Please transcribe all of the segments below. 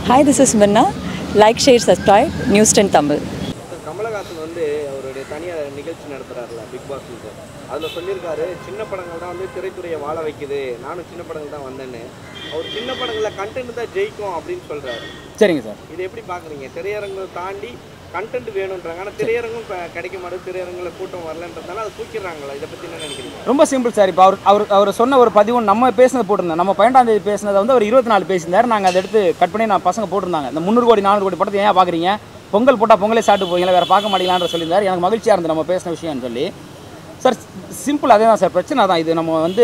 Hi, this is Minna. Like, share, subscribe. News 10 Tamil. Kamal Haasan வந்து அவருடைய தனியார் நிகழ்ச்சி நடத்துறாருல பிக் பாஸ் அதில் சொல்லியிருக்காரு சின்ன படங்கள் தான் வந்து திரைத்துறையை வாழ வைக்குது நானும் சின்ன படங்கள் தான் வந்தேன்னு அவர் சின்ன படங்களில் கண்டென்ட் தான் ஜெயிக்கும் அப்படின்னு சொல்றாரு சரிங்க சார் இதை எப்படி பார்க்குறீங்க திரையரங்கு தாண்டி கண்டென்ட் வேணுன்றாங்க ஆனால் திரையரங்கும் இப்ப கிடைக்க மாட்டேது திரையரங்கில் கூட்டம் வரலன்றதுனால அதை தூக்கிடுறாங்களா இதை பற்றி என்ன நினைக்கிறீங்க ரொம்ப சிம்பிள் சார் இப்போ அவர் அவர் அவர் சொன்ன ஒரு பதிவு நம்ம பேசினது போட்டிருந்தோம் நம்ம பன்னெண்டாம் தேதி பேசினதை வந்து ஒரு இருபத்தி நாலு பேசியிருந்தார் நாங்கள் அதை எடுத்து கட் பண்ணி நான் பசங்க போட்டிருந்தாங்க இந்த முந்நூறு கோடி நானூறு கோடி படத்தை ஏன் பார்க்குறீங்க பொங்கல் போட்டால் பொங்கலே சாப்பிட்டு போவீங்களா வேறு பார்க்க மாட்டீங்களான்ற சொல்லியிருந்தார் எனக்கு மகிழ்ச்சியாக இருந்தது நம்ம பேசின விஷயம்னு சொல்லி சார் சிம்பிள் அதே தான் சார் பிரச்சனை தான் இது நம்ம வந்து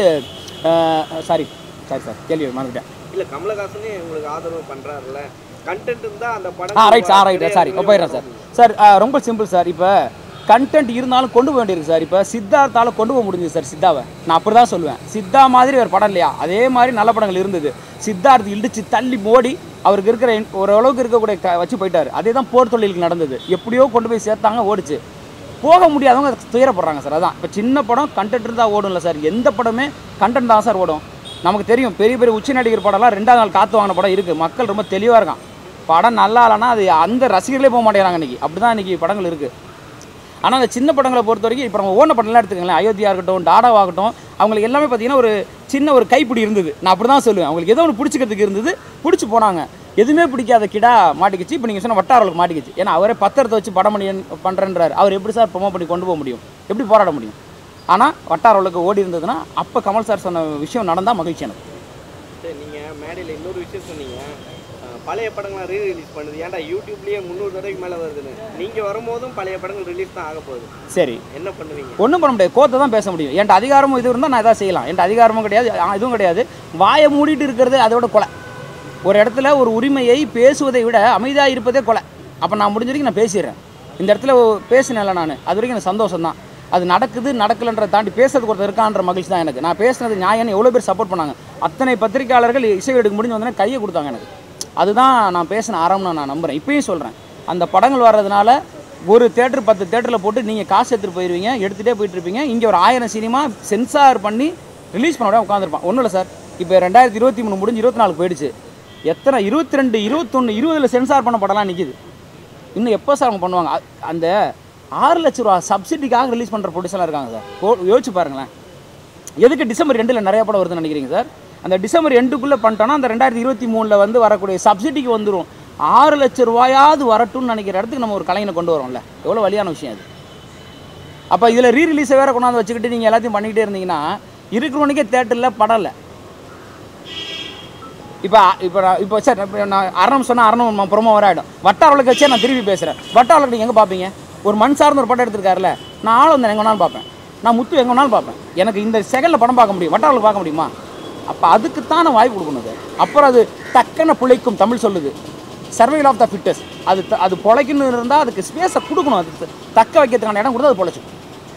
சாரி சாரி சார் கேள்வி மறந்துட்டேன் இல்லை கமலஹாசனே உங்களுக்கு ஆதரவு பண்ணுறாருல கண்டென்ட் இருந்தால் அந்த ஆ படம் ரைட் சார் ரைட் சாரி போயிடுறேன் சார் சார் ஆ, ரொம்ப சிம்பிள் சார் இப்போ கண்டென்ட் இருந்தாலும் கொண்டு போக வேண்டியிருக்கு சார் இப்போ சித்தார்த்தால கொண்டு போக முடிஞ்சது சார் சித்தாவை நான் அப்படி தான் சொல்லுவேன் சித்தா மாதிரி ஒரு படம் இல்லையா அதே மாதிரி நல்ல படங்கள் இருந்தது சித்தார்த் இடிச்சு தள்ளி மோடி அவருக்கு இருக்கிற என்- ஓரளவுக்கு இருக்கக்கூடிய க வச்சு போயிட்டாரு அதே தான் போர் தொழிலுக்கு நடந்தது எப்படியோ கொண்டு போய் சேர்த்தாங்க ஓடிச்சு போக முடியாதவங்க துயரப்படுறாங்க சார் அதான் இப்போ சின்ன படம் கண்டென்ட் இருந்தால் ஓடும்ல சார் எந்த படமே கண்டென்ட் தான் சார் ஓடும் நமக்கு தெரியும் பெரிய பெரிய உச்சி நடிகர் படம்லாம் ரெண்டாவது நாள் காத்து வாங்கின படம் இருக்குது மக்கள் ரொம்ப தெளிவாக இருக்கான் படம் நல்லா இல்லைன்னா அது அந்த ரசிகர்களே போக மாட்டேங்கிறாங்க இன்னைக்கு அப்படி தான் இன்றைக்கி படங்கள் இருக்குது ஆனால் அந்த சின்ன படங்களை பொறுத்த வரைக்கும் இப்போ நம்ம ஓன படம்லாம் எடுத்துக்கங்களேன் அயோத்தியா இருக்கட்டும் டாடாவாகட்டும் அவங்களுக்கு எல்லாமே பார்த்தீங்கன்னா ஒரு சின்ன ஒரு கைப்பிடி இருந்தது நான் அப்படி தான் சொல்லுவேன் அவங்களுக்கு ஏதோ ஒன்று பிடிச்சிக்கிறதுக்கு இருந்தது பிடிச்சி போனாங்க எதுவுமே பிடிக்காத கிடா மாட்டிக்கிச்சு இப்போ நீங்கள் சொன்ன வட்டாரங்களுக்கு மாட்டிக்கிச்சு ஏன்னா அவரே பத்திரத்தை வச்சு படம் பண்ணி பண்ணுறேன்றாரு அவர் எப்படி சார் ப்ரொமோ பண்ணி கொண்டு போக முடியும் எப்படி போராட முடியும் ஆனால் வட்டாரங்களுக்கு ஓடி இருந்ததுன்னா அப்போ கமல் சார் சொன்ன விஷயம் நடந்தால் மகிழ்ச்சி எனக்கு சரி நீங்கள் மேடையில் இன்னொரு விஷயம் சொன்னீங்க அஹ், பழைய படங்கள்லாம் ரீ ரிலீஸ் பண்ணுது ஏன்டா யூடியூப்லேயே முந்நூறு தடவைக்கு மேலே வருதுன்னு நீங்கள் வரும்போதும் பழைய படங்கள் ரிலீஸ் தான் ஆக போகுது சரி என்ன பண்ணுவீங்க ஒன்றும் பண்ண முடியாது கோத்தை தான் பேச முடியும் என்கிட்ட அதிகாரமும் இது இருந்தால் நான் எதாவது செய்யலாம் என்கிட்ட அதிகாரமும் கிடையாது ஆ, இதுவும் கிடையாது வாயை மூடிட்டு இருக்கிறது அதோட கொலை ஒரு இடத்துல ஒரு உரிமையை பேசுவதை விட அமைதியாக இருப்பதே கொலை அப்போ நான் முடிஞ்ச வரைக்கும் நான் பேசிடுறேன் இந்த இடத்துல பேசினேன்ல நான் அது வரைக்கும் எனக்கு சந்தோஷம் தான் அது நடக்குது நடக்கலன்றதை தாண்டி பேசுறதுக்கு ஒருத்தர் இருக்கான்ற மகிழ்ச்சி தான் எனக்கு நான் பேசுனது நியாயம்னு எவ்வளோ பேர் சப்போர்ட் பண்ணாங்க அத்தனை பத்திரிக்கையாளர்கள் இசை எடுக்க முடிஞ்சு வந்தோடனே கையை கொடுத்தாங்க எனக்கு அதுதான் நான் பேசின ஆரம்பம்னு நான் நம்புகிறேன் இப்பயும் சொல்கிறேன் அந்த படங்கள் வர்றதுனால ஒரு தேட்டர் பத்து தேட்டரில் போட்டு நீங்கள் காசு எடுத்துகிட்டு போயிடுவீங்க எடுத்துகிட்டே போயிட்டு இருப்பீங்க இங்கே ஒரு ஆயிரம் சினிமா சென்சார் பண்ணி ரிலீஸ் பண்ண உட்காந்துருப்பான் ஒன்றும் இல்லை சார் இப்போ ரெண்டாயிரத்தி இருபத்தி மூணு முடிஞ்சு இருபத்தி நாலு போயிடுச்சு எத்தனை இருபத்தி ரெண்டு இருபத்தொன்று இருபதில் சென்சார் பண்ண படம்லாம் நிற்கிது இன்னும் எப்போ சார் அவங்க பண்ணுவாங்க அ- அந்த ஆறு லட்ச ரூபா சப்சிடிக்காக ரிலீஸ் பண்ணுற ப்ரொடியூசர்லாம் இருக்காங்க சார் போ- யோசிச்சு பாருங்களேன் எதுக்கு டிசம்பர் ரெண்டில் நிறைய படம் வருதுன்னு நினைக்கிறீங்க சார் அந்த டிசம்பர் ரெண்டுக்குள்ளே பண்ணிட்டோன்னா அந்த ரெண்டாயிரத்தி இருபத்தி மூணில் வந்து வரக்கூடிய சப்சிடிக்கு வந்துடும் ஆறு லட்ச ரூபாயாவது வரட்டும்னு நினைக்கிற இடத்துக்கு நம்ம ஒரு கலைஞனை கொண்டு வரோம்ல எவ்வளோ வலியான விஷயம் அது அப்போ இதில் ரீ ரிலீஸை வேறு கொண்டாந்து வச்சுக்கிட்டு நீங்கள் எல்லாத்தையும் பண்ணிக்கிட்டே இருந்தீங்கன்னா இருக்கிறவனுக்கே தேட்டரில் படம் இல்லை இப்போ இப்போ நான் இப்போ சார் இப்போ நான் அரணம் சொன்னால் அரணம் ப்ரொமோ வர ஆகிடும் வட்டாரவளுக்கு வச்சே நான் திருப்பி பேசுகிறேன் வட்டாரவளுக்கு நீங்கள் எங்கே பார்ப்பீங்க ஒரு மண் சார்ந்த ஒரு படம் எடுத்திருக்காருல நான் ஆள் வந்து எங்கே வேணாலும் பார்ப்பேன் நான் முத்து எங்கே வேணாலும் பார்ப்பேன் எனக்கு இந்த செகண்டில் படம் பார்க்க முடியும் வட்டாரவளுக்கு பார்க்க முடியுமா அப்போ அதுக்கு தான் நான் வாய்ப்பு கொடுக்கணும் அது அப்புறம் அது டக்குன்னு பிழைக்கும் தமிழ் சொல்லுது சர்வைவல் ஆஃப் த ஃபிட்டஸ் அது த- அது பொழைக்கணும் இருந்தால் அதுக்கு ஸ்பேஸை கொடுக்கணும் அது த- தக்க வைக்கிறதுக்கான இடம் கொடுத்தா அது பொழைச்சிக்கும்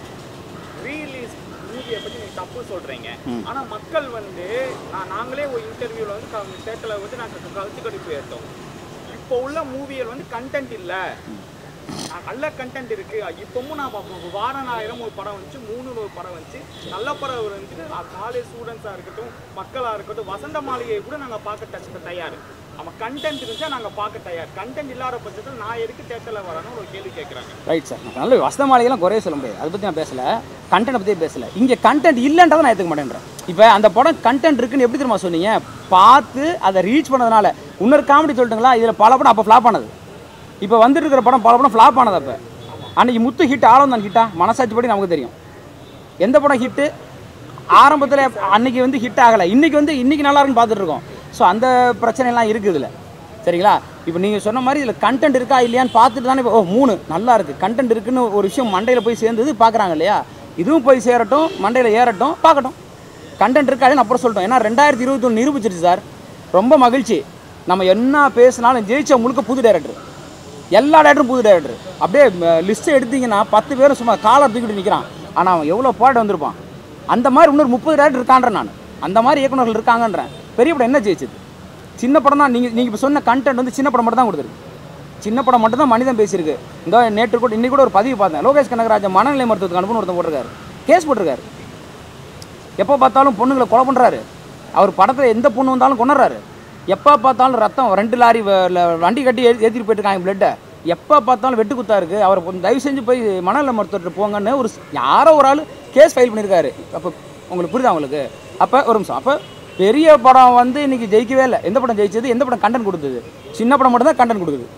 ரீலீஸ் மூவியை பற்றி நீங்கள் தப்பு சொல்கிறீங்க ஆனால் மக்கள் வந்து நான் நாங்களே ஒரு இன்டர்வியூவில் வந்து தேட்டரில் வந்து நாங்கள் கருத்து கணிப்பு ஏற்றோம் இப்போ உள்ள மூவிகள் வந்து கண்டென்ட் இல்லை நல்ல கண்டென்ட் இருக்கு இப்பவும் நான் பார்ப்போம் ஒரு வாரம் ஆயிரம் ஒரு படம் வந்துச்சு மூணு ஒரு படம் வந்துச்சு நல்ல படம் வந்துச்சு காலேஜ் ஸ்டூடெண்ட்ஸாக இருக்கட்டும் மக்களாக இருக்கட்டும் வசந்த மாளிகையை கூட நாங்கள் பார்க்க தச்சு தயார் நம்ம கண்டென்ட் இருந்துச்சா நாங்கள் பார்க்க தயார் கண்டென்ட் இல்லாத பட்சத்தில் நான் எதுக்கு தேட்டரில் வரணும்னு ஒரு கேள்வி கேட்குறாங்க ரைட் சார் நான் நல்ல வசந்த மாளிகைலாம் குறைய சொல்ல முடியாது அதை பற்றி நான் பேசல கண்டென்ட் பற்றி பேசல இங்கே கண்டென்ட் இல்லைன்றதை நான் ஏற்றுக்க மாட்டேன்றேன் இப்போ அந்த படம் கண்டென்ட் இருக்குன்னு எப்படி தெரியுமா சொன்னீங்க பார்த்து அதை ரீச் பண்ணதுனால இன்னொரு காமெடி சொல்லிட்டுங்களா இதில் பல படம் அப்போ ஃப்ளாப் ஆனது இப்போ வந்துட்டு இருக்கிற படம் பல படம் ஃப்ளாப் ஆனது அப்போ அன்னைக்கு முத்து ஹிட் ஆழம் தான் ஹிட்டா மனசாட்சி படி நமக்கு தெரியும் எந்த படம் ஹிட்டு ஆரம்பத்தில் அன்னைக்கு வந்து ஹிட் ஆகலை இன்னைக்கு வந்து இன்னைக்கு நல்லா இருக்குன்னு பார்த்துட்டு இருக்கோம் ஸோ அந்த பிரச்சனைலாம் இருக்குது இதில் சரிங்களா இப்போ நீங்கள் சொன்ன மாதிரி இதில் கண்டென்ட் இருக்கா இல்லையான்னு பார்த்துட்டு தானே இப்போ ஓ மூணு நல்லா இருக்குது கண்டென்ட் இருக்குன்னு ஒரு விஷயம் மண்டையில் போய் சேர்ந்தது பார்க்குறாங்க இல்லையா இதுவும் போய் சேரட்டும் மண்டையில் ஏறட்டும் பார்க்கட்டும் கண்டென்ட் இருக்காதுன்னு அப்புறம் சொல்லிட்டோம் ஏன்னா ரெண்டாயிரத்தி இருபத்தொன்று நிரூபிச்சிருச்சு சார் ரொம்ப மகிழ்ச்சி நம்ம என்ன பேசினாலும் ஜெயிச்ச முழுக்க புது டேரக்டர் எல்லா டேரக்டரும் புது டேரக்டர் அப்படியே லிஸ்ட்டை எடுத்தீங்கன்னா பத்து பேரும் சும்மா காலர் தூக்கிட்டு நிற்கிறான் ஆனால் அவன் எவ்வளோ பாட்டு வந்திருப்பான் அந்த மாதிரி இன்னொரு முப்பது டேரக்டர் இருக்கான்றேன் நான் அந்த மாதிரி இயக்குனர்கள் இருக்காங்கன்றேன் பெரிய படம் என்ன ஜெயிச்சது சின்ன படம் தான் நீங்கள் நீங்கள் இப்போ சொன்ன கண்டென்ட் வந்து சின்ன படம் மட்டும் தான் கொடுத்துருக்கு சின்ன படம் மட்டும் தான் மனிதன் பேசியிருக்கு இந்த நேற்று கூட இன்னைக்கு கூட ஒரு பதிவு பார்த்தேன் லோகேஷ் கனகராஜன் மனநிலை மருத்துவத்துக்கு அனுப்புன்னு ஒருத்தன் போட்டிருக்காரு கேஸ் போட்டிருக்காரு எப்போ பார்த்தாலும் பொண்ணுங்களை கொலை பண்ணுறாரு அவர் படத்தில் எந்த பொண்ணு வந்தாலும் கொண்டுறாரு எப்போ பார்த்தாலும் ரத்தம் ரெண்டு லாரி வ- ல- வண்டி கட்டி ஏற்றி ஏற்றிட்டு போயிட்டுருக்காங்க பிளட்டை எப்போ பார்த்தாலும் வெட்டு குத்தா இருக்குது அவரை கொஞ்சம் தயவு செஞ்சு போய் மணல மருத்துவர்கிட்ட போங்கன்னு ஒரு ஸ்- யாரோ ஒரு ஆள் கேஸ் ஃபைல் பண்ணியிருக்காரு அப்போ உங்களுக்கு புரியுதா உங்களுக்கு அப்போ ஒரு நிமிஷம் அப்போ பெரிய படம் வந்து இன்னைக்கு ஜெயிக்கவே இல்லை எந்த படம் ஜெயிச்சது எந்த படம் கண்டென்ட் கொடுத்தது சின்ன படம் மட்டும் தான் கண்டென்ட் கொடுக்குது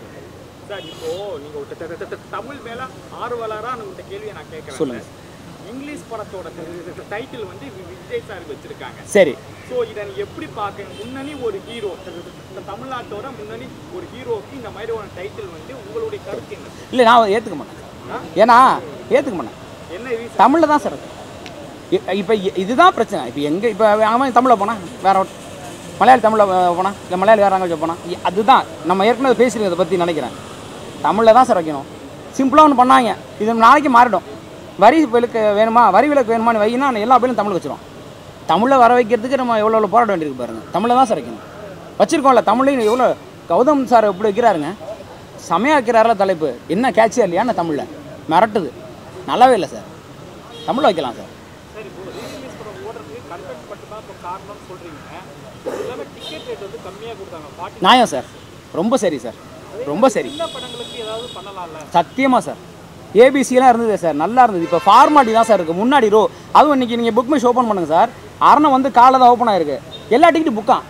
சார் இப்போ நீங்க ஒரு த- த- த- தமிழ் மேல ஆர்வலரா உங்கள்கிட்ட கேள்வியை நான் கேட்கறேன் சொல்லுங்க. சார். இங்கிலீஷ் படத்தோட டைட்டில் வந்து வி- விஜய் சாருக்கு வச்சிருக்காங்க சரி ஸோ இதை நீ எப்படி பார்க்க முன்னணி ஒரு ஹீரோ தமிழ்நாட்டோட முன்னணி ஒரு ஹீரோக்கு இந்த மாதிரி ஒரு டைட்டில் வந்து உங்களுடைய கருத்து என்ன சார்? இல்லை நான் ஏற்றுக்க மாட்டேன் ஏன்னா ஏற்றுக்க மாட்டேன் என்ன ரீசன் தமிழில் தான் சார் இருக்கு இப்போ இதுதான் பிரச்சனை இப்போ எங்கே இப்போ அவன் தமிழில் போனால் வேற ஒரு- மலையாளி தமிழில் போனால் இல்லை மலையாளி வேறு லாங்குவேஜ் போனால் அதுதான் நம்ம ஏற்கனவே பேசியிருக்கோம் இதை பற்றி நினைக்கிறேன் தமிழில் தான் சார் வைக்கணும் சிம்பிளாக ஒன்று பண்ணாங்க இது நாளைக்கு மாறிடும் வரி விலக்கு வேணுமா வரி விலக்கு வேணுமான்னு வையினா எல்லா பேரும் தமிழ் வச்சிரும் தமிழில் வர வைக்கிறதுக்கு நம்ம எவ்வளோ எவ்வளோ போராட வேண்டியிருக்கு பாருங்க தமிழில் தான் சார் வைக்கணும் வச்சிருக்கோம்ல தமிழ்லையும் எவ்வளோ கௌதம் சார் எப்படி வைக்கிறாருங்க செமையாக வைக்கிறாருல தலைப்பு என்ன கேட்சியா இல்லையான்னு தமிழில் மிரட்டுது நல்லாவே இல்லை சார் தமிழில் வைக்கலாம் சார் சார் இப்போ இங்கிலீஷ் படம் ஓடுறதுக்கு கண்டென்ட் மட்டும் தான் இப்போ காரணம்னு சொல்றீங்க எல்லாமே டிக்கெட் ரேட் வந்து கம்மியாக கொடுத்தாங்க ஃபார்ட்டி நியாயம் சார் ரொம்ப சரி சார் ரொம்ப சரி சின்ன படங்களுக்கு ஏதாவது பண்ணலாம்ல சத்தியமாக சார் ஏபிசிலாம் இருந்தது சார் நல்லா இருந்தது இப்போ ஃபார்மாலிட்டி தான் சார் இருக்குது முன்னாடி ரோ அதுவும் இன்றைக்கி நீங்கள் புக் மைஷ் ஓப்பன் பண்ணுங்கள் சார் அரணை வந்து காலைல தான் ஓப்பன் ஆயிருக்கு எல்லா டிக்கெட்டும் புக்கான்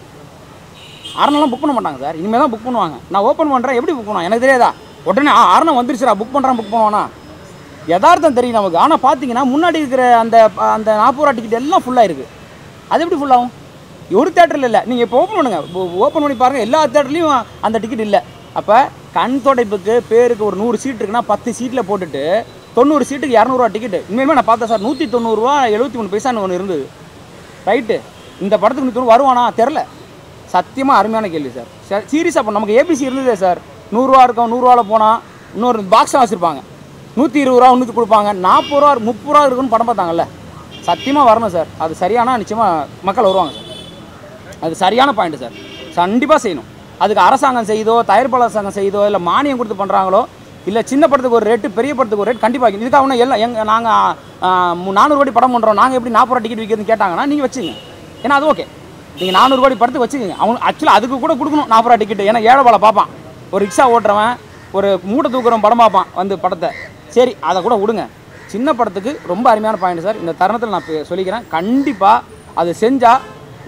அரணெல்லாம் புக் பண்ண மாட்டாங்க சார் இனிமேல் தான் புக் பண்ணுவாங்க நான் ஓப்பன் பண்ணுறேன் எப்படி புக் பண்ணுவாங்க எனக்கு தெரியாதா உடனே ஆ அரணை வந்துருச்சுடா புக் பண்ணுறேன் புக் பண்ணுவானா யதார்த்தம் தெரியும் நமக்கு ஆனால் பார்த்தீங்கன்னா முன்னாடி இருக்கிற அந்த அந்த நாற்பது ரூபா டிக்கெட் எல்லாம் ஃபுல்லாக இருக்குது அது எப்படி ஃபுல்லாகும் ஒரு தேட்டரில் இல்லை நீங்கள் இப்போ ஓப்பன் பண்ணுங்கள் ஓப்பன் பண்ணி பாருங்கள் எல்லா தேட்டர்லேயும் அந்த டிக்கெட் இல்லை அப்போ கண் தொடைப்புக்கு பேருக்கு ஒரு நூறு சீட் இருக்குன்னா பத்து சீட்டில் போட்டுட்டு தொண்ணூறு சீட்டுக்கு இரநூறுவா டிக்கெட்டு உண்மையுமே நான் பார்த்தேன் சார் நூற்றி தொண்ணூறுரூவா எழுபத்தி மூணு பைசான்னு ஒன்று இருந்தது ரைட்டு இந்த படத்துக்கு நூற்றி தொண்ணூறு வருவானா தெரில சத்தியமாக அருமையான கேள்வி சார் சார் சீரியஸாக இப்போ நமக்கு ஏபிசி இருந்ததே சார் நூறுரூவா இருக்கும் நூறுரூவாவில் போனால் இன்னொரு பாக்ஸாக வச்சுருப்பாங்க நூற்றி இருபது ரூபா நூற்றி கொடுப்பாங்க நாற்பது ரூபா முப்பது ரூபா இருக்குன்னு படம் பார்த்தாங்கல்ல சத்தியமாக வரணும் சார் அது சரியானா நிச்சயமாக மக்கள் வருவாங்க சார் அது சரியான பாயிண்ட் சார் கண்டிப்பாக செய்யணும் அதுக்கு அரசாங்கம் செய்தோ தயாரிப்பாளர் சங்கம் செய்தோ இல்லை மானியம் கொடுத்து பண்ணுறாங்களோ இல்லை சின்ன படத்துக்கு ஒரு ரேட்டு பெரிய படத்துக்கு ஒரு ரேட் கண்டிப்பாக வைக்கணும் இதுக்காக ஒன்றும் எல்லாம் எங்கள் நாங்கள் நானூறு கோடி படம் பண்ணுறோம் நாங்கள் எப்படி நாற்பது ரூபா டிக்கெட் விற்கிறதுன்னு கேட்டாங்கன்னா நீங்கள் வச்சுங்க ஏன்னா அது ஓகே நீங்கள் நானூறு கோடி படத்துக்கு வச்சுக்கோங்க அவங்க ஆக்சுவலாக அதுக்கு கூட கொடுக்கணும் நாற்பது ரூபா டிக்கெட் ஏன்னா ஏழை பாலை பார்ப்பான் ஒரு ரிக்ஷா ஓட்டுறவன் ஒரு மூட்டை தூக்குறவன் படம் பார்ப்பான் வந்து படத்தை சரி அதை கூட விடுங்க சின்ன படத்துக்கு ரொம்ப அருமையான பாயிண்ட் சார் இந்த தருணத்தில் நான் இப்ப சொல்லிக்கிறேன் கண்டிப்பாக அது செஞ்சால்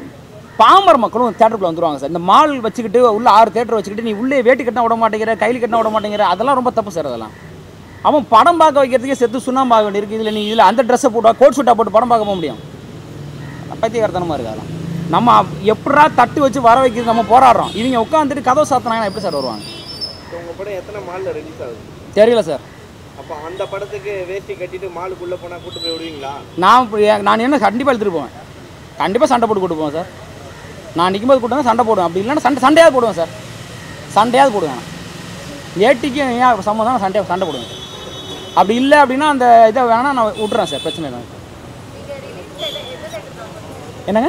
பாமர மக்களும் தேட்டருக்குள்ள வந்துருவாங்க சார் இந்த மால் வச்சுக்கிட்டு உள்ள ஆறு தேட்டர் வச்சுக்கிட்டு நீ உள்ளே வேட்டி கட்டினா விட மாட்டேங்கிற கையில் கட்டினா விட மாட்டேங்கிற அதெல்லாம் ரொம்ப தப்பு சார் அதெல்லாம் அவன் படம் பார்க்க வைக்கிறதுக்கே செத்து சுண்ணாம்பு ஆக வேண்டியிருக்கு இதில் நீ இதில் அந்த ட்ரெஸ்ஸை போட்டா கோட் சூட்டாக போட்டு படம் பார்க்க போக முடியும் பைத்தியகாரத்தனமாக இருக்கு அதெல்லாம் நம்ம எப்படா தட்டு வச்சு வர வைக்கிறது நம்ம போராடுறோம் இவங்க உட்காந்துட்டு கதவை சாத்தினாங்கன்னா எப்படி சார் வருவாங்க இப்போ உங்கள் படம் எத்தனை மாலில் ரிலீஸ் ஆகுது தெரியல சார் அப்போ அந்த படத்துக்கு வேஷ்டி கட்டிட்டு மாலுக்குள்ளே போனால் கூட்டு போய் விடுவீங்களா நான் இப்ப ஏன் நான் என்ன கண்டிப்பாக எடுத்துகிட்டு போவேன் கண்டிப்பாக சண்டை போட்டு கூட்டு போவேன் சார் நான் நிற்கும்போது கூட்டம் சண்டை போடுவேன் அப்படி இல்லைன்னா சண்டை சண்டையாவது போடுவேன் சார் சண்டையாவது போடுவேன் நான் ஏட்டிக்கு ஏன் சம்மந்தம் சண்டையாக சண்டை போடுவேன் சார் அப்படி இல்லை அப்படின்னா அந்த இதை வேணால் நான் விட்டுறேன் சார் பிரச்சனை இல்லை என்னங்க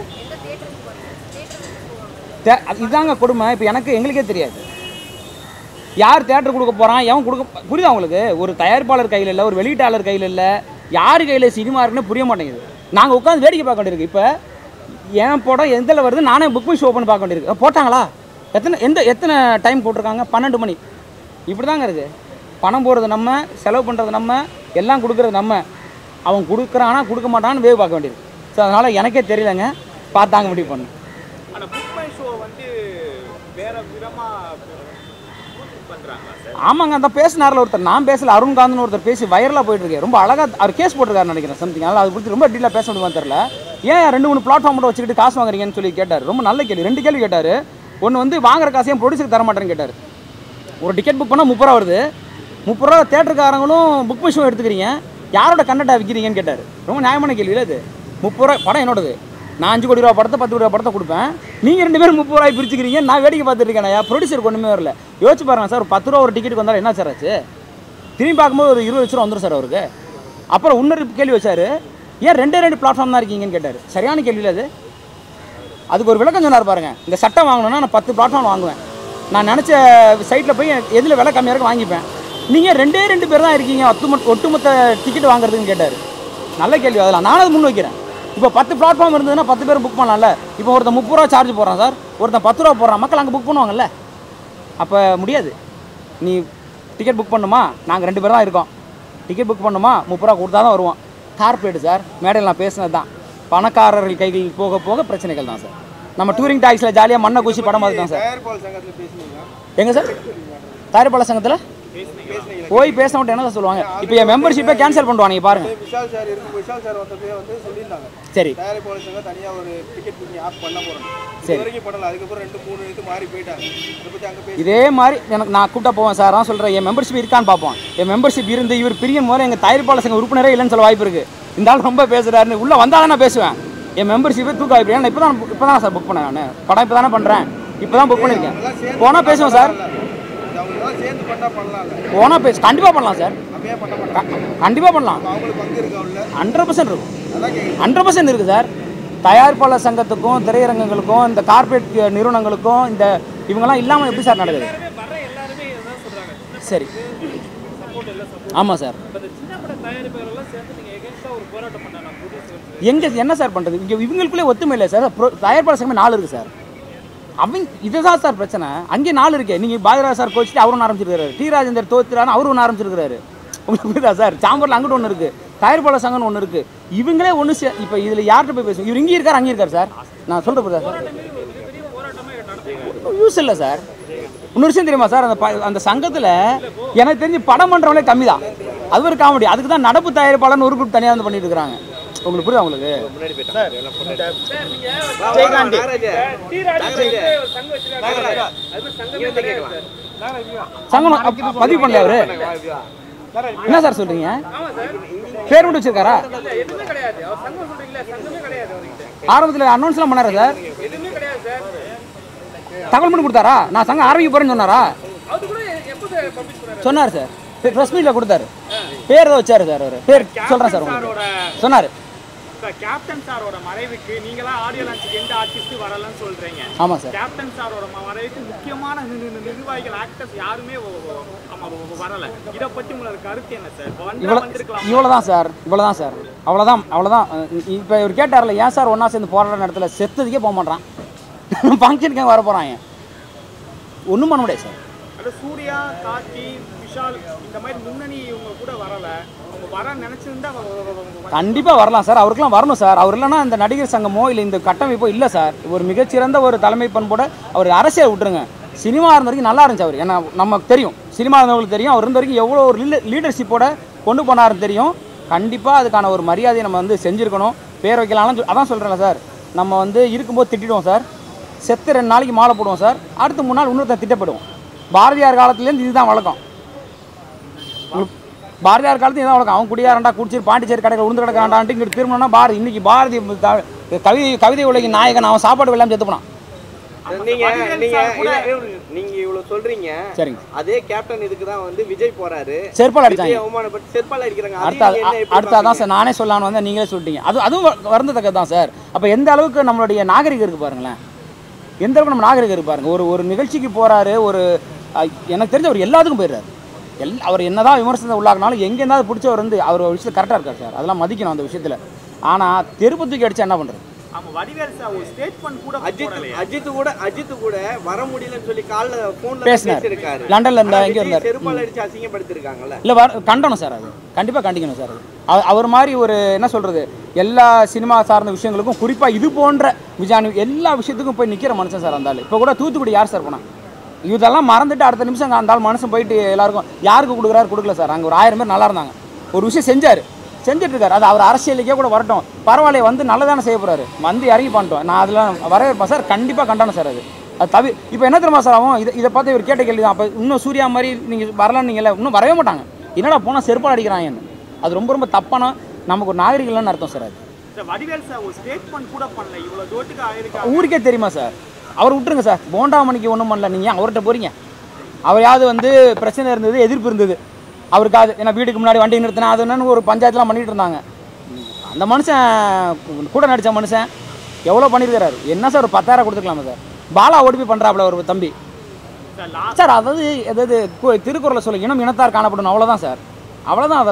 தே அது இதாங்க கொடுமை இப்போ எனக்கு எங்களுக்கே தெரியாது யார் தேட்டர் கொடுக்க போகிறான் எவன் கொடுக்க புரியுதா உங்களுக்கு ஒரு தயாரிப்பாளர் கையில் இல்லை ஒரு வெளியீட்டாளர் கையில் இல்லை யார் கையில் சினிமா இருக்குன்னு புரிய மாட்டேங்குது நாங்கள் உட்காந்து வேடிக்கை பார்க்க வேண்டியிருக்கு இப்போ என் படம் எந்தில் வருது நானே புக் மை ஷோ பண்ணி பார்க்க வேண்டியிருக்கு போட்டாங்களா எத்தனை எந்த எத்தனை டைம் போட்டிருக்காங்க பன்னெண்டு மணி இப்படி தாங்க இருக்குது பணம் போடுறது நம்ம செலவு பண்ணுறது நம்ம எல்லாம் கொடுக்குறது நம்ம அவன் கொடுக்குறானா கொடுக்க மாட்டான்னு வேவு பார்க்க வேண்டியிருக்கு ஸோ அதனால் எனக்கே தெரியலங்க பார்த்தாங்க முடிவு பண்ணு ஆனா புக் மை ஷோ வந்து வேற விதமா பண்றாங்களா சார் ஆமாங்க அந்த பேசினார்ல ஒருத்தர் நான் பேசல அருண்காந்த்னு ஒருத்தர் பேசி வைரலாக போயிட்டு இருக்கு ரொம்ப அழகாக அவர் கேஸ் போட்டிருக்காரு நினைக்கிறேன் சம்திங் அதனால் அது குறித்து ரொம்ப டீலாக பேச முடியுமா தெரியல ஏன் ரெண்டு மூணு பிளாட்ஃபார்ம் மட்டும் வச்சுக்கிட்டு காசு வாங்குறீங்கன்னு சொல்லி கேட்டார் ரொம்ப நல்ல கேள்வி ரெண்டு கேள்வி கேட்டார் ஒன்று வந்து வாங்குற காசையும் ப்ரொடியூசருக்கு தர மாட்டேன்னு கேட்டார் ஒரு டிக்கெட் புக் பண்ணால் முப்பது ரூபா வருது முப்பது ரூபா தேட்டருக்காரங்களும் புக் மிஷும் எடுத்துக்கிறீங்க யாரோட கண்டென்ட்டாக விற்கிறீங்கன்னு கேட்டார் ரொம்ப நியாயமான கேள்வி இல்லை அது முப்பது ரூபா படம் என்னோடது நான் அஞ்சு கோடி ரூபா படத்தை பத்து கோடி ரூபா படத்தை கொடுப்பேன் நீங்கள் ரெண்டு பேரும் முப்பது ரூபாய் பிரிச்சுக்கிறீங்க நான் வேடிக்கை பார்த்துட்டு இருக்கேன் ப்ரொடியூசருக்கு ஒன்றுமே வரல யோசிச்சு பாருங்க சார் ஒரு பத்து ரூபா ஒரு டிக்கெட்டுக்கு வந்தாலும் என்ன சார் ஆச்சு திரும்பி பார்க்கும்போது ஒரு இருபது லட்ச ரூபா வந்துடும் சார் அவருக்கு அப்புறம் இன்னொரு கேள்வி வச்சார் ஏன் ரெண்டே ரெண்டு பிளாட்ஃபார்ம் தான் இருக்கீங்கன்னு கேட்டார் சரியான கேள்வி அது அதுக்கு ஒரு விளக்கம் சொன்னார் பாருங்க இந்த சட்டம் வாங்கணும்னா நான் பத்து பிளாட்ஃபார்ம் வாங்குவேன் நான் நினச்ச சைட்டில் போய் எனக்கு எதில் விலை கம்மியாக இருக்கு வாங்கிப்பேன் நீங்கள் ரெண்டே ரெண்டு பேர் தான் இருக்கீங்க ஒட்டுமொத்த ஒட்டுமொத்த டிக்கெட் வாங்குறதுன்னு கேட்டார் நல்ல கேள்வி அதெல்லாம் நானும் அது முன் வைக்கிறேன் இப்போ பத்து பிளாட்ஃபார்ம் இருந்ததுன்னா பத்து பேர் புக் பண்ணலாம்ல இப்போ ஒருத்தன் முப்பது ரூபா சார்ஜ் போடுறான் சார் ஒருத்தன் பத்து ரூபா போடுறான் மக்கள் அங்கே புக் பண்ணுவாங்கல்ல அப்போ முடியாது நீ டிக்கெட் புக் பண்ணுமா நாங்கள் ரெண்டு பேர் தான் இருக்கோம் டிக்கெட் புக் பண்ணுமா முப்பது ரூபா கொடுத்தா தான் வருவோம் கார்ப்பரேட் சார் மேடையில் நான் பேசினது தான் பணக்காரர்கள் கைகள் போக போக பிரச்சனைகள் தான் சார் நம்ம டூரிங் டாக்ஸில் ஜாலியாக மண்ணை குச்சி படம் பார்த்து தான் சார் தயாரிப்பாளர் சங்கத்தில் பேசுனீங்களா எங்க சார் தயாரிப்பாளர் சங்கத்தில் போய் பேச மாட்டேன் என்ன சார் சொல்லுவாங்க இப்போ என் மெம்பர்ஷிப்பை கேன்சல் பண்ணுவாங்க நீங்க பாருங்க விஷால் சார் இருக்கு விஷால் சார் வந்தப்பே வந்து சொல்லியிருந்தாங்க சரி தயாரிப்பாளர் சங்கம் தனியாக ஒரு டிக்கெட் புக்கிங் ஆப் பண்ண போகிறோம் சரி. இது வரைக்கும் பண்ணல அதுக்கப்புறம் ரெண்டு மூணு இது மாறி போயிட்டாங்க இதை பற்றி அங்கே பேசி இதே மாதிரி எனக்கு நான் கூப்பிட்டா போவேன் சார் நான் சொல்கிறேன் என் மெம்பர்ஷிப் இருக்கான்னு பார்ப்போம் என் மெம்பர்ஷிப் இருந்து இவர் பிரியும் போது எங்கள் தயாரிப்பாளர் சங்க உறுப்பினரே இல்லைன்னு சொல்ல வாய்ப்பு இருக்குது இந்த ஆள் ரொம்ப பேசுகிறாருன்னு உள்ளே வந்தாலும் நான் பேசுவேன் என் மெம்பர்ஷிப்பே தூக்க வாய்ப்பு ஏன்னா இப்போ தான் இப்போ தான் சார் புக் பண்ணேன் நான் படம் இப்போ தானே பண்ணுறேன் இப்போ தான் புக் பண்ணியிருக்கேன் போனால் பேசுவோம் சார் அவங்க எல்லாம் சேர்ந்து பண்ணா பண்ணலாம்ல போனால் பேச கண்டிப்பாக பண்ணலாம் சார் அப்படியே பண்ண மாட்டாங்க கண்டிப்பாக பண்ணலாம் அவங்களுக்கு பங்கு இருக்கா உள்ள ஹண்ட்ரட் பர்சன்ட் இருக்கும் அதான் கேட்குறேன் ஹண்ட்ரட் பர்சன்ட் இருக்குது சார் தயாரிப்பாளர் சங்கத்துக்கும் திரையரங்கங்களுக்கும் இந்த கார்ப்பரேட் நிறுவனங்களுக்கும் இந்த இவங்கெல்லாம் இல்லாமல் எப்படி சார் நடக்குது வர எல்லாருமே இதுதான் சொல்றாங்க சரி சப்போர்ட் எல்லாம் சப்போர்ட் ஆமாம் சார் இப்போ இந்த சின்ன பட தயாரிப்பாளர்லாம் சேர்ந்து நீங்க எகென்ஸ்டா ஒரு போராட்டம் பண்ணா புதுசு எங்கே என்ன சார் பண்ணுறது இங்கே இவங்களுக்குள்ளே ஒத்துமை இல்லை சார் ப்ரோ தயாரிப்பாளர் சங்கமே நாலு இருக்குது சார் அவங்க இதுதான் சார் பிரச்சனை அங்கே நாலு இருக்கே நீங்கள் பாரதிராஜ் சார் கோச்சிட்டு அவரும் ஒன்று ஆரம்பிச்சிருக்காரு டி ராஜேந்தர் தோத்துறான்னு அவரும் ஒன்று ஆரம்பிச்சிருக்காரு உங்களுக்கு புரியுதா சார் சாம்பரில் அங்கிட்டு ஒன்று இருக்குது தயாரிப்பாளர் சங்கம்னு ஒன்று இருக்குது இவங்களே ஒன்று சே இப்போ இதில் யார்கிட்ட போய் பேசுவோம் இவர் இங்கே இருக்கார் அங்கே இருக்கார் சார் நான் சொல்கிறது புரியுதா சார் பெரிய போராட்டமே நடத்துங்க யூஸ் இல்லை சார் இன்னொரு விஷயம் தெரியுமா சார் அந்த ப- அந்த சங்கத்தில் எனக்கு தெரிஞ்சு படம் பண்ணுறவங்களே கம்மி தான் அது ஒரு காமெடி அதுக்கு தான் நடப்பு தயாரிப்பாளர்னு ஒரு குரூப் தனியாக வந்து பண்ணிட்டு இருக்காங்க உங்களுக்கு புரியுதா உங்களுக்கு முன்னாடி போயிட்டாங்க எல்லாம் photo- சார் நீங்க ஜெயகாந்த். நாகராஜ். டி ராஜேஷ் ஒரு சங்கம் வச்சிருக்காங்க அது சங்கமே கிடையாது சார் சங்கம் அப்ப பதிவு பண்ணல அவரு என்ன சார் சொல்றீங்க பேர் மட்டும் வச்சிருக்காரா இல்ல எதுவுமே கிடையாது அவர் சங்கம் சொல்றீங்களா சங்கமே கிடையாது அவர்கிட்ட ஆரம்பத்தில் அனௌன்ஸ்லாம் பண்ணாரு சார் எதுவுமே கிடையாது சார் தகவல் மட்டும் கொடுத்தாரா நான் சங்கம் ஆரம்பிக்க போறேன்னு சொன்னாரா அது கூட எப்போ சார் பப்ளிஷ் பண்ணாரு சொன்னார் சார் ப்ரெஸ் மீட்டில் கொடுத்தாரு பேர் தான் வச்சாரு சார் அவர் பேர் சொல்கிறேன் சார் உங்களுக்கு சாரோட சொன்னார் சார் கேப்டன் சாரோட மறைவுக்கு நீங்களாம் ஆடியோ லான்ச்சுக்கு எந்த ஆர்டிஸ்ட் வரலன்னு சொல்றீங்க ஆமாம் சார் கேப்டன் சாரோட ம- மறைவுக்கு முக்கியமான நி- நி- நி- நிர்வாகிகள் ஆக்டர்ஸ் யாருமே ஒ- ஒ- ஆமா, ஒ- ஒ- வரல இத பத்தி உங்களுக்கு கருத்து என்ன சார் இப்ப வந்தா இவ்வளோ வந்திருக்கலாம் இவ்வளோ தான் சார் இவ்வளோ தான் சார் அவ்வளோதான் அவ்வளோதான் இப்போ இவர் கேட்டார்ல ஏன் சார் ஒன்றா சேர்ந்து போராடுற நேரத்தில் செத்ததுக்கே போக மாட்டான் ஃபங்க்ஷனுக்கு வர போகிறாங்க ஒன்றும் பண்ண முடியாது சார் அது சூர்யா கார்த்தி விஷால் இந்த மாதிரி முன்னணி இவங்க கூட வரல அவங்க வர நினைச்சிருந்தா வ- வ- வ- வ- கண்டிப்பாக வரலாம் சார் அவருக்கெல்லாம் வரணும் சார் அவர் இல்லைன்னா இந்த நடிகர் சங்கமோ இல்லை இந்த கட்டமைப்போ இல்லை சார் ஒரு மிகச்சிறந்த ஒரு தலைமை பண்போட அவர் அரசியல் விட்டுருங்க சினிமா இருந்த வரைக்கும் நல்லா இருந்துச்சு அவர் ஏன்னா நமக்கு தெரியும் சினிமா இருந்தவங்களுக்கு தெரியும் அவர் இருந்த வரைக்கும் எவ்வளோ ஒரு லீடர்ஷிப்போட கொண்டு போனாருன்னு தெரியும் கண்டிப்பாக அதுக்கான ஒரு மரியாதையை நம்ம வந்து செஞ்சுருக்கணும் பேர் வைக்கலாம்னு சொல் அதான் சொல்கிறேன்ல சார் நம்ம வந்து இருக்கும்போது திட்டிடுவோம் சார் செத்து ரெண்டு நாளைக்கு மாலை போடுவோம் சார் அடுத்து மூணு நாள் இன்னொருத்தன் திட்டப்படுவோம் பாரதியார் காலத்துலேருந்து இதுதான் வழக்கம் உங்களுக்கு பாரதியார் காலத்து இதான் வழக்கம் அவன் குடியாரண்டா குடிச்சிரு பாண்டிச்சேரி கடையில் உளுந்து கிடக்காண்டான்ட்டு இங்கிட்டு திரும்பினா பாரதி இன்னைக்கு பாரதி க- கவிதை கவிதை உலகின் நாயகன் அவன் சாப்பாடு வெள்ளாம செத்து போனான் நீங்க நீங்க இல்ல, நீங்க இவ்வளவு சொல்றீங்க சரிங்க அதே கேப்டன் இதுக்கு தான் வந்து விஜய் போறாரு செருப்பால் அடிச்சாங்க விஜய் அவமானப்பட்டு செருப்பால் அடிக்கிறாங்க அடுத்த அதையும் நீங்க என்ன எப்படி அடுத்த அதான் சார் நானே சொல்லலான்னு வந்து நீங்களே சொல்லிட்டீங்க அது அதுவும் வ- வருந்தத்தக்கது தான் சார் அப்போ எந்த அளவுக்கு நம்மளுடைய நாகரிகம் இருக்குது பாருங்களேன் எந்த அளவுக்கு நம்ம நாகரிகம் இருக்கு பாருங்க ஒரு ஒரு நிகழ்ச்சிக்கு போறாரு ஒரு அஹ், எனக்கு தெரிஞ்ச அவர் எல்லாத்துக்கும் போயிடுறாரு எல் அவர் என்னதான் விமர்சனத்தை உள்ளாக்குனாலும் எங்கே இருந்தாலும் பிடிச்சவர் வந்து அவர் ஒரு விஷயத்தில் கரெக்டாக இருக்கார் சார் அதெல்லாம் மதிக்கணும் அந்த விஷயத்தில் ஆனால் தெருப்பத்துக்கு அடிச்சா என்ன பண்ணுறது ஆமா வடிவேல் சார் ஒரு ஸ்டேட்மெண்ட் கூட அஜித் போடலையே அஜித் கூட அஜித் கூட வர முடியலன்னு சொல்லி கால்ல போன்ல பேசினார். பேசியிருக்காரு லண்டன்ல இருந்தா, ஆனா எங்க விஜய் இருந்தார்? செருப்பால் அடிச்சு அசிங்கப்படுத்திருக்காங்கல்ல இல்லை வர கண்டனம் சார் அது கண்டிப்பாக கண்டிக்கணும் சார் அது அவ- அவர் மாதிரி ஒரு என்ன சொல்கிறது எல்லா சினிமா சார்ந்த விஷயங்களுக்கும் குறிப்பாக இது போன்ற விஜயானி எல்லா விஷயத்துக்கும் போய் நிற்கிற மனுஷன் சார் அந்த ஆள் இப்போ கூட தூத்துக்குடி யார் சார் போனான் இதெல்லாம் மறந்துட்டு அடுத்த நிமிஷம் அங்க அந்த ஆள் மனுஷன் போயிட்டு எல்லாருக்கும் யாருக்கு கொடுக்குறாரு கொடுக்கல சார் அங்கே ஒரு ஆயிரம் பேர் நல்லா இருந்தாங்க ஒரு விஷயம் செஞ்சார் செஞ்சுட்டு இருக்காரு அது அவர் அரசியலுக்கே கூட வரட்டும் பரவாயில்ல வந்து நல்லதானே செய்ய போறாரு வந்து இறங்கி பண்ணிட்டோம் நான் அதில் வரவேற்பேன் சார் கண்டிப்பாக கண்டனம் சார் அது அது தவி இப்போ என்ன தெரியுமா சார் ஆகும் இதை இதை பார்த்து இவர் கேட்ட கேள்வி தான் அப்போ இன்னும் சூர்யா மாதிரி நீங்கள் வரலான்னு நீங்கள்ல இன்னும் வரவே மாட்டாங்க என்னடா போனால் செருப்பால் அடிக்கிறாங்கன்னு அது ரொம்ப ரொம்ப தப்பான நமக்கு ஒரு நாகரிகம் இல்லைன்னு அர்த்தம் சார் அது சார் வடிவேல் சார் ஒரு ஸ்டேட்மெண்ட் கூட பண்ணல இவ்வளவு தூரத்துக்கு ஆயிருக்கா ஊருக்கே தெரியுமா சார் அவர் விட்டுருங்க சார் போண்டாமணிக்கு ஒன்றும் பண்ணல நீங்கள் அவர்கிட்ட போறீங்க அவரையாவது வந்து பிரச்சனை இருந்தது எதிர்ப்பு இருந்தது அவருக்காது ஏன்னா வீட்டுக்கு முன்னாடி வண்டி நிறுத்தினா அது என்னன்னு ஒரு பஞ்சாயத்துலாம் பண்ணிட்டு இருந்தாங்க அந்த மனுஷன் கூட நடித்த மனுஷன் எவ்வளோ பண்ணியிருக்கிறாரு என்ன சார் ஒரு பத்தாயிரம் கொடுத்துக்கலாமா சார் பாலா ஓடி போய் பண்ணுறாப்புல ஒரு தம்பி சார் லாஸ்ட் சார் அதாவது அதாவது கு- திருக்குறளை சொல்ல இனம் இனத்தார் காணப்படணும் அவ்வளோதான் சார் அவ்வளோதான் அதெல்லாம்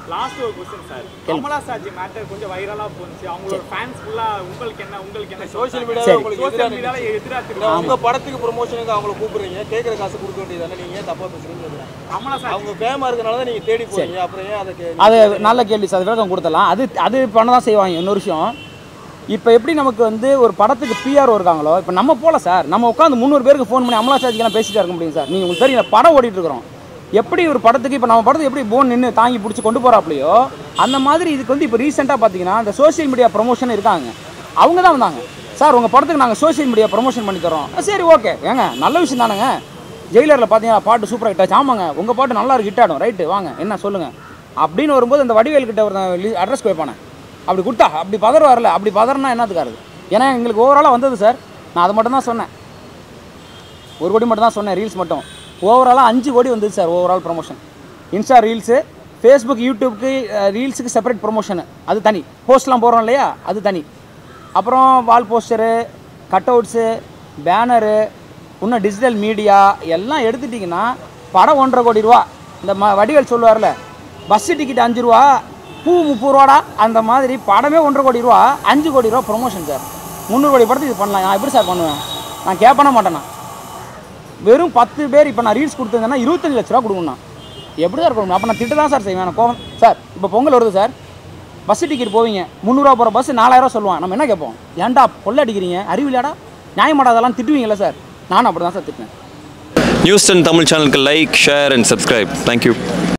லாஸ்ட் ஒரு question sir Kamala Saji matter கொஞ்சம் வைரலா போனுச்சு அவங்களோட ஃபேன்ஸ் ஃபுல்லா உங்களுக்கு என்ன உங்களுக்கு என்ன சோஷியல் சரி. மீடியாவில் உங்களுக்கு சோஷியல் எதிராக மீடியால எதிரா இல்லை, திரும்ப உங்க படத்துக்கு ப்ரொமோஷனுக்கு அவங்கள கூப்பிடுறீங்க கேட்குற காசு கொடுக்க வேண்டியதானே நீங்க ஏன் தப்பா பேசுறீங்கன்னு கேக்குறேன். கமலா சாஜி அவங்க ஃபேமா இருக்கனால தான் நீங்க தேடி போறீங்க அப்புறம் ஏன் அதை கே- அது நல்ல கேள்வி சார் அது விளக்கம் கொடுத்தலாம் அது அது பண்ண தான் செய்வாங்க இன்னொரு விஷயம் இப்போ எப்படி நமக்கு வந்து ஒரு படத்துக்கு பிஆர் இருக்காங்களோ இப்போ நம்ம போல சார் நம்ம உட்காந்து முந்நூறு பேருக்கு ஃபோன் பண்ணி அமலா சாஜிக்கெல்லாம் பேசிட்டே இருக்க முடியும் சார் நீங்கள் உங்களுக்கு தெரியும் படம் ஓடிட்டு இருக்கிறோம் எப்படி ஒரு படத்துக்கு இப்போ நம்ம படத்துக்கு எப்படி போன் நின்று தாங்கி பிடிச்சி கொண்டு போகிறாப்லையோ அந்த மாதிரி இதுக்கு வந்து இப்போ ரீசெண்டாக பார்த்தீங்கன்னா இந்த சோஷியல் மீடியா ப்ரொமோஷன் இருக்காங்க அவங்க தான் வந்தாங்க சார் உங்கள் படத்துக்கு நாங்கள் சோஷியல் மீடியா ப்ரொமோஷன் பண்ணி தரோம் "ஆ, சரி ஓகே ஏங்க நல்ல விஷயம் தானேங்க ஜெயிலரில் பார்த்தீங்கன்னா பாட்டு சூப்பராக ஹிட் ஆச்சு ஆமாங்க உங்கள் பாட்டு நல்லா இருக்கு ஹிட் ஆடும் ரைட்டு வாங்க என்ன சொல்லுங்கள் அப்படின்னு வரும்போது இந்த வடிவேல் கிட்ட ஒரு அட்ரஸ் வைப்பானே அப்படி கொடுத்தா அப்படி பதற வரல அப்படி பதறனா என்னத்துக்காருது ஏன்னா எங்களுக்கு ஓவராலாக வந்தது சார் நான் அதை மட்டும் தான் சொன்னேன் ஒரு கோடி மட்டும் தான் சொன்னேன் ரீல்ஸ் மட்டும் ஓவராலாக அஞ்சு கோடி வந்தது sir overall promotion insta reels Facebook யூடியூப்க்கு ரீல்ஸுக்கு செப்பரேட் ப்ரொமோஷனு அது தனி போஸ்ட்லாம் போடுறோம் இல்லையா அது தனி அப்புறம் wall poster cutouts banner இன்னும் டிஜிட்டல் மீடியா எல்லாம் எடுத்துட்டிங்கன்னா படம் ஒன்றரை கோடி ரூபா இந்த ம வடிவேல் சொல்லுவார்ல பஸ்ஸு டிக்கெட் அஞ்சு ரூபா பூ முப்பது ரூபாடா அந்த மாதிரி படமே ஒன்றரை கோடி ரூபா அஞ்சு கோடி ரூபா ப்ரொமோஷன் சார் முந்நூறு கோடி படத்துக்கு இது பண்ணலாம் நான் எப்படி சார் பண்ணுவேன் நான் கேட்பன மாட்டேனா வெறும் பத்து பேர் இப்போ நான் ரீல்ஸ் கொடுத்துருந்தேன்னா இருபத்தஞ்சு லட்ச ரூபா கொடுக்கணும் எப்படி சார் கொடுக்கணும் அப்போ நான் திட்டு தான் சார் செய்வேன் எனக்கு கோவம் சார் இப்போ பொங்கல் வருது சார் பஸ் டிக்கெட் போவீங்க முந்நூறுரூவா போகிற பஸ் நாலாயிரம் சொல்லுவான் நம்ம என்ன கேட்போம் ஏன்டா கொள்ள அடிக்கிறீங்க அறிவில்லாடா நியாயமாடா அதெல்லாம் திட்டுவீங்களா சார் நானும் அப்படி தான் சார் திட்டினேன் நியூஸ் டென் தமிழ் சேனலுக்கு like share and subscribe thank you